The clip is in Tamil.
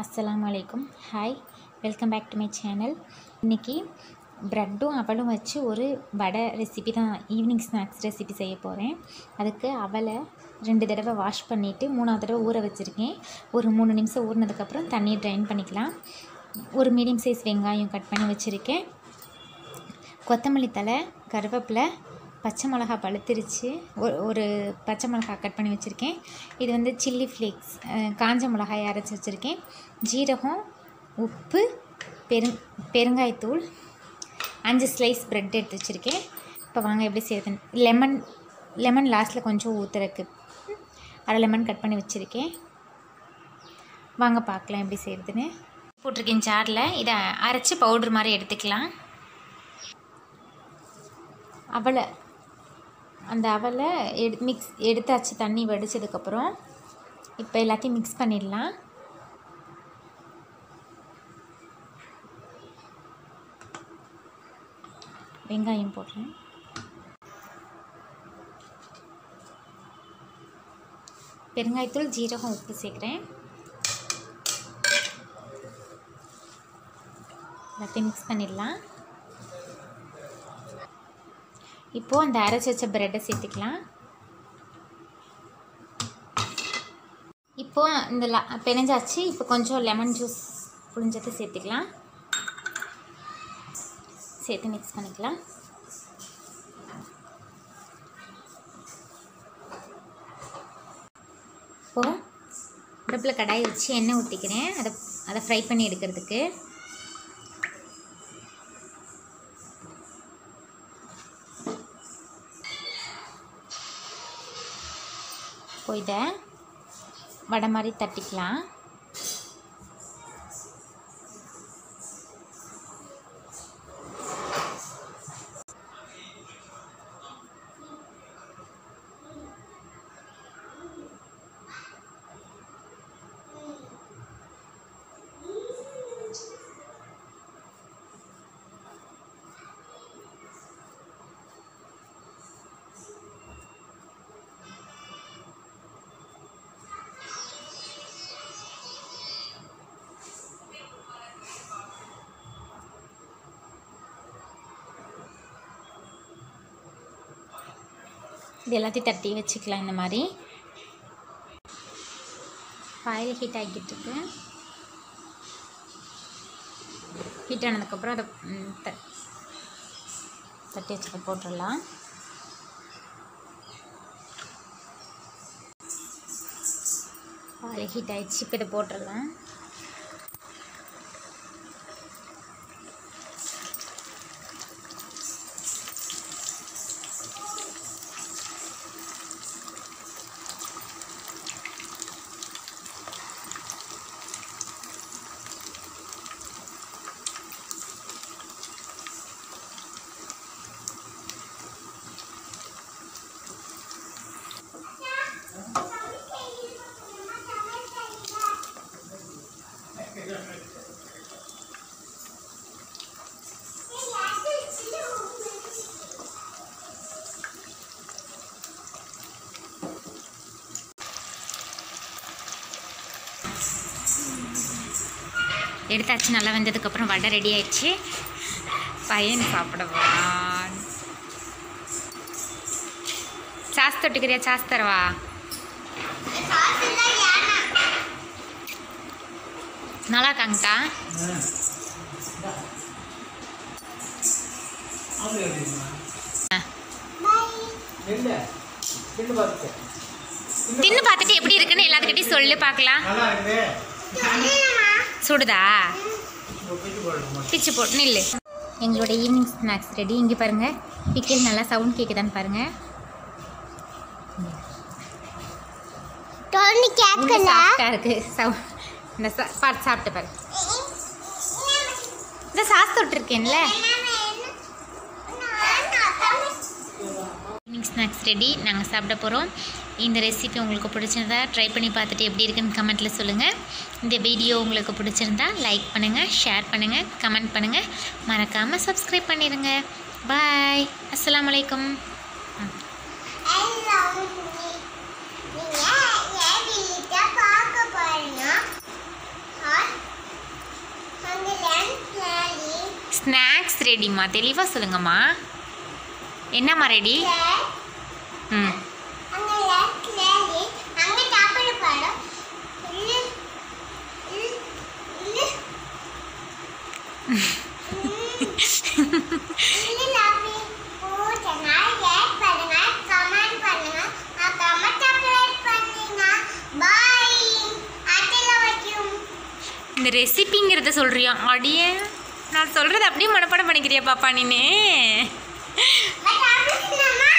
அஸ்ஸலாமு அலைக்கும் hi welcome back to my channel இன்றைக்கி ப்ரெட்டும் அவலும் வச்சு ஒரு வடை ரெசிபி தான் ஈவினிங் ஸ்நாக்ஸ் ரெசிபி செய்ய போகிறேன் அதுக்கு அவலை ரெண்டு தடவை வாஷ் பண்ணிவிட்டு மூணாவது தடவை ஊற வச்சுருக்கேன் ஒரு மூணு நிமிஷம் ஊறினதுக்கப்புறம் தண்ணியை ட்ரைன் பண்ணிக்கலாம் ஒரு மீடியம் சைஸ் வெங்காயம் கட் பண்ணி வச்சுருக்கேன் கொத்தமல்லி தழை கருவேப்பிலை பச்சை மிளகா பழுத்திருச்சு ஒரு ஒரு பச்சை மிளகா கட் பண்ணி வச்சுருக்கேன் இது வந்து சில்லி ஃப்ளேக்ஸ் காஞ்ச மிளகாய் அரைச்சி வச்சுருக்கேன் ஜீரகம் உப்பு பெருங் பெருங்காயத்தூள் அஞ்சு ஸ்லைஸ் ப்ரெட் எடுத்து வச்சுருக்கேன் இப்போ வாங்க எப்படி செய்யுதுன்னு லெமன் லெமன் லாஸ்ட்டில் கொஞ்சம் ஊற்றுறக்கு அரை லெமன் கட் பண்ணி வச்சுருக்கேன் வாங்க பார்க்கலாம் எப்படி செய்கிறதுன்னு போட்டிருக்கேன் ஜாரில் இதை அரைச்சி பவுட்ரு மாதிரி எடுத்துக்கலாம் அவலை அந்த அவலை எடு மிக்ஸ் எடுத்தாச்சு தண்ணி வடித்ததுக்கப்புறம் இப்போ எல்லாத்தையும் மிக்ஸ் பண்ணிடலாம் வெங்காயம் போடுறேன் பெருங்காயத்தூள் ஜீரகம் உப்பு சேர்க்குறேன் எல்லாத்தையும் மிக்ஸ் பண்ணிடலாம் இப்போது அந்த அரைச்சி வச்ச ப்ரெட்டை சேர்த்துக்கலாம் இப்போது இந்த ல பிணைஞ்சாச்சு இப்போ கொஞ்சம் லெமன் ஜூஸ் புளிஞ்சதை சேர்த்துக்கலாம் சேர்த்து மிக்ஸ் பண்ணிக்கலாம் இப்போது அடுப்பில் கடாய் வச்சு எண்ணெய் ஊற்றிக்கிறேன் அதை அதை ஃப்ரை பண்ணி எடுக்கிறதுக்கு இப்போ இதை வடை மாதிரி தட்டிக்கலாம் இது எல்லாத்தையும் தட்டி வச்சுக்கலாம் இந்த மாதிரி ஆயில் ஹீட் ஆகிக்கிட்டு இருக்கு ஹீட் ஆனதுக்கப்புறம் அதை ம், த தட்டி வச்சுக்க போட்டுடலாம் ஆயில் ஹீட் ஆகிடுச்சு இப்போ இதை போட்டுடலாம் எடுத்தாச்சு நல்லா வெந்ததுக்கப்புறம் வடை ரெடி ஆயிடுச்சு பையன் சாப்பிடுவான் சாஸ் தொட்டுக்கிறியா சாஸ் தரவா நல்லா இருக்காங்கக்கா ஆ. தின்னு பார்த்துட்டு எப்படி இருக்குன்னு எல்லாத்துக்கிட்டையும் சொல்லு பார்க்கலாம் நல்லா இருக்குது சுடுதா பிச்சு போடணும் பிச்சு போட்டு நில்லு எங்களோட ஈவினிங் ஸ்நாக்ஸ் ரெடி இங்கே பாருங்கள் பிக்கில் நல்லா சவுண்ட் கேட்குதான்னு பாருங்கள் டோனி கேட்கல சாஃப்டாக இருக்குது சவு இந்த சா பார்த்து சாப்பிட்டு பாரு இந்த சாஸ் தொட்டிருக்கேன்ல ஈவினிங் ஸ்நாக்ஸ் ரெடி நாங்கள் சாப்பிட போகிறோம் இந்த ரெசிபி உங்களுக்கு பிடிச்சிருந்தா ட்ரை பண்ணி பார்த்துட்டு எப்படி இருக்குன்னு கமெண்ட்டில் சொல்லுங்கள் இந்த வீடியோ உங்களுக்கு பிடிச்சிருந்தா லைக் பண்ணுங்கள் ஷேர் பண்ணுங்கள் கமெண்ட் பண்ணுங்கள் மறக்காமல் சப்ஸ்கிரைப் பண்ணிடுங்க பாய் அஸ்ஸலாமு அலைக்கும் நீங்க என் வீட்டை பார்க்க போறீங்க ஹாட் ரெடிம்மா தெளிவாக சொல்லுங்கம்மா என்னம்மா ரெடி ம் அங்க லெஃப்ட்ல அங்க சாப்பிட பாடம் இல்ல இல்ல இல்ல இல்ல லாப்பி போடுங்க லைக் பண்ணுங்க கமெண்ட் பண்ணுங்க அப்புறமா சப்ஸ்கிரைப் பண்ணுங்க பை அட்டில வைக்கும் இந்த ரெசிபிங்கிறத சொல்கிறியா அடியே நான் சொல்கிறது அப்படியே மனப்பாடம் பண்ணிக்கிறியா பாப்பா நீனு பட் அப்படி சொன்னா